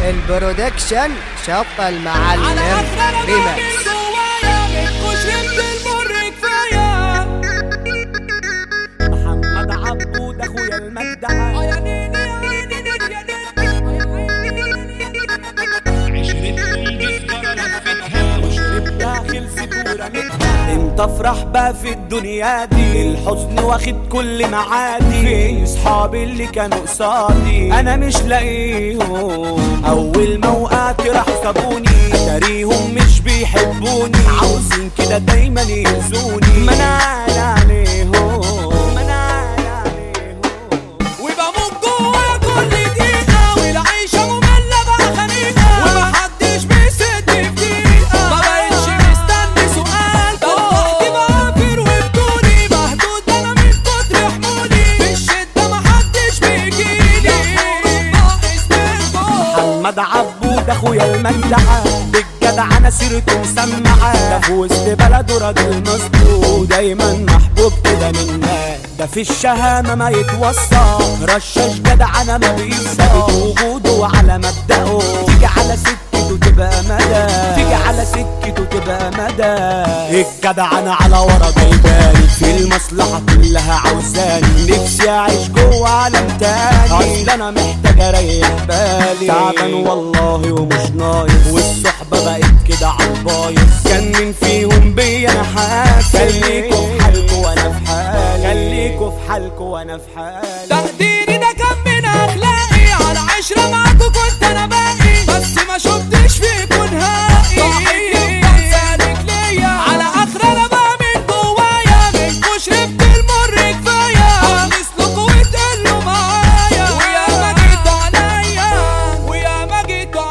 البرودكشن شط المعلم ريماكس محمد عبود اخويا المجدع داخل سبورة متها انت افرح بقى في الدنيا دي الحزن واخد كل معادي في صحابي اللي كانوا قصادي انا مش لاقيهم اول ما وقعت راح سابوني اتاريهم مش بيحبوني عاوزين كده دايما يهزوني ما انا عالي عليهم ما انا عالي عليهم وبموت جوا كل دقيقة والعيشة مملة بقى خنيقة ومحدش بيسد في دقيقة ما بقتش مستني سؤال ده لوحدي بعافر وبدوني مهدود انا من كتر حمولي في الشدة محدش بيجيلي ناقص منكم محمد عبود اخويا المجدعة بالجدع انا سيرته مسمعة ده في وسط بلده راجل مظبوط دايما محبوب كده من الناس ده في الشهامة ما يتوصى رشاش جدع انا ما بيصى وجوده على مبدأه تيجي على سكته تبقى مدى تيجي على سكته تبقى مدى الجدع انا على ورا جايباني في المصلحة كلها عاوزاني نفسي اعيش جوه عالم تاني اصل انا محتاج اريح بالي تعبان والله ومش نايص والصحبة بقت كده عالبايظ كان مين فيهم بيا انا حاسس خليكوا في حالكوا وانا في حالي خليكوا في حالكوا وانا في حالي تقديري ده كان من اخلاقي على عشرة معاكوا كنت انا باقي بس ما شفتش فيكوا نهائي ضاعت سالك ليا على اخر انا بقى من جوايا منكوا شربت المر كفايه مثلكوا وتقلوا معايا ويا ما جيتوا عليا ويا ما جيتوا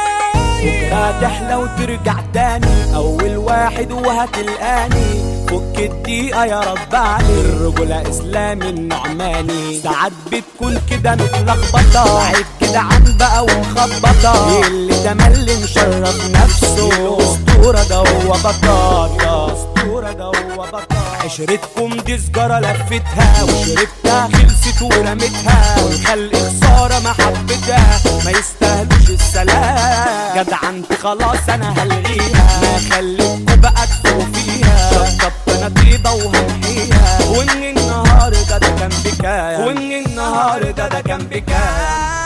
عليا هتحلى وترجع تاني اول واحد وهتلقاني فك الدقيقة يا رب علي الرجولة اسلامي النعماني ساعات بتكون كده متلخبطة عيب كده عن بقى ومخبطة اللي ده ملي مشرف نفسه الاسطورة ده هو بطاطا الاسطورة ده هو بطاطا عشرتكم دي سجارة لفتها وشربتها خلصت ورمتها والخلق خسارة ما حبتها ما يستاهلوش السلام جدع انت خلاص انا هلغيها ما خليتكوا بقى تفوقوا فيها شطبت انا طيبة وهمحيها وان النهار ده ده كان بكاية وان النهار ده ده كان بكاية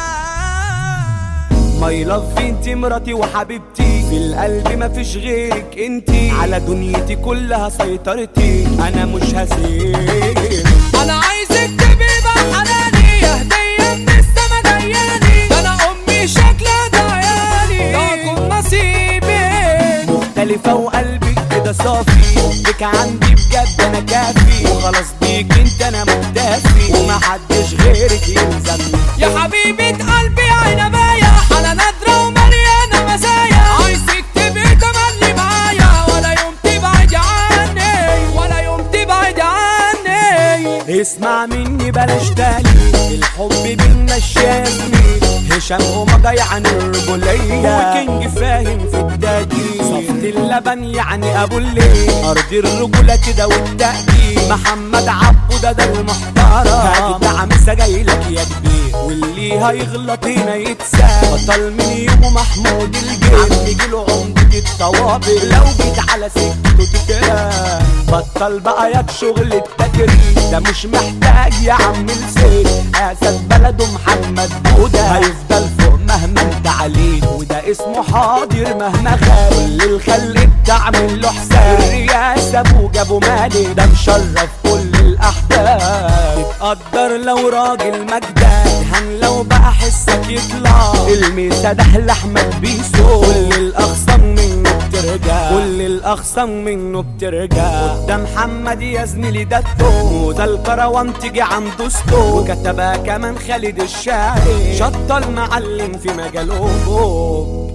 ماي لاف انتي مراتي وحبيبتي في القلب مفيش غيرك انتي على دنيتي كلها سيطرتي انا مش هسيب انا عايزك تبقي بقى حناني يا هدية من السما جاياني ده انا امي شكلها دعياني ده كل نصيبي مختلفة وقلبي كده صافي بك عندي بجد انا كافي وخلاص بيك انت انا مكتفي ومحدش غيرك يلزمني يا حبيبة قلبي عنباية حالة نادرة ومليانة مزايا عايزك تبقي تملي معايا ولا يوم تبعدي عني ولا يوم تبعدي عني اسمع مني بلاش تاني الحب بينا شامي هشام ومضى يعني الرجولية وكينج فاهم في الدادي صفت اللبن يعني ابو الليل ارض الرجولة كده والتأدي محمد عبو ده ده المحترم هجدع مسا جايلك يا كبير واللي هيغلط هنا يتساب بطل من يومه محمود الجيل عم يجيله عمدة الطوابق لو جيت على سكته تتراب بطل بقى ياك شغل التجريد ده مش محتاج يا عم السيد اسد بلده محمد بوده هيفضل فوق مهما انت عليه وده اسمه حاضر مهما خاب كل الخلق تعمل له حساب الرئاسة ابو جابو مالي ده مشرف كل الاحداث تتقدر لو راجل مجدك هن لو بقى حسك يطلع الميسا ده لاحمد بيسو كل الاخصام منه بترجع كل الاخصام منه بترجع ده محمد يا زميلي ده التو ده الكروان تيجي عند اسطو وكتبها كمان خالد الشاعري شط المعلم في مجاله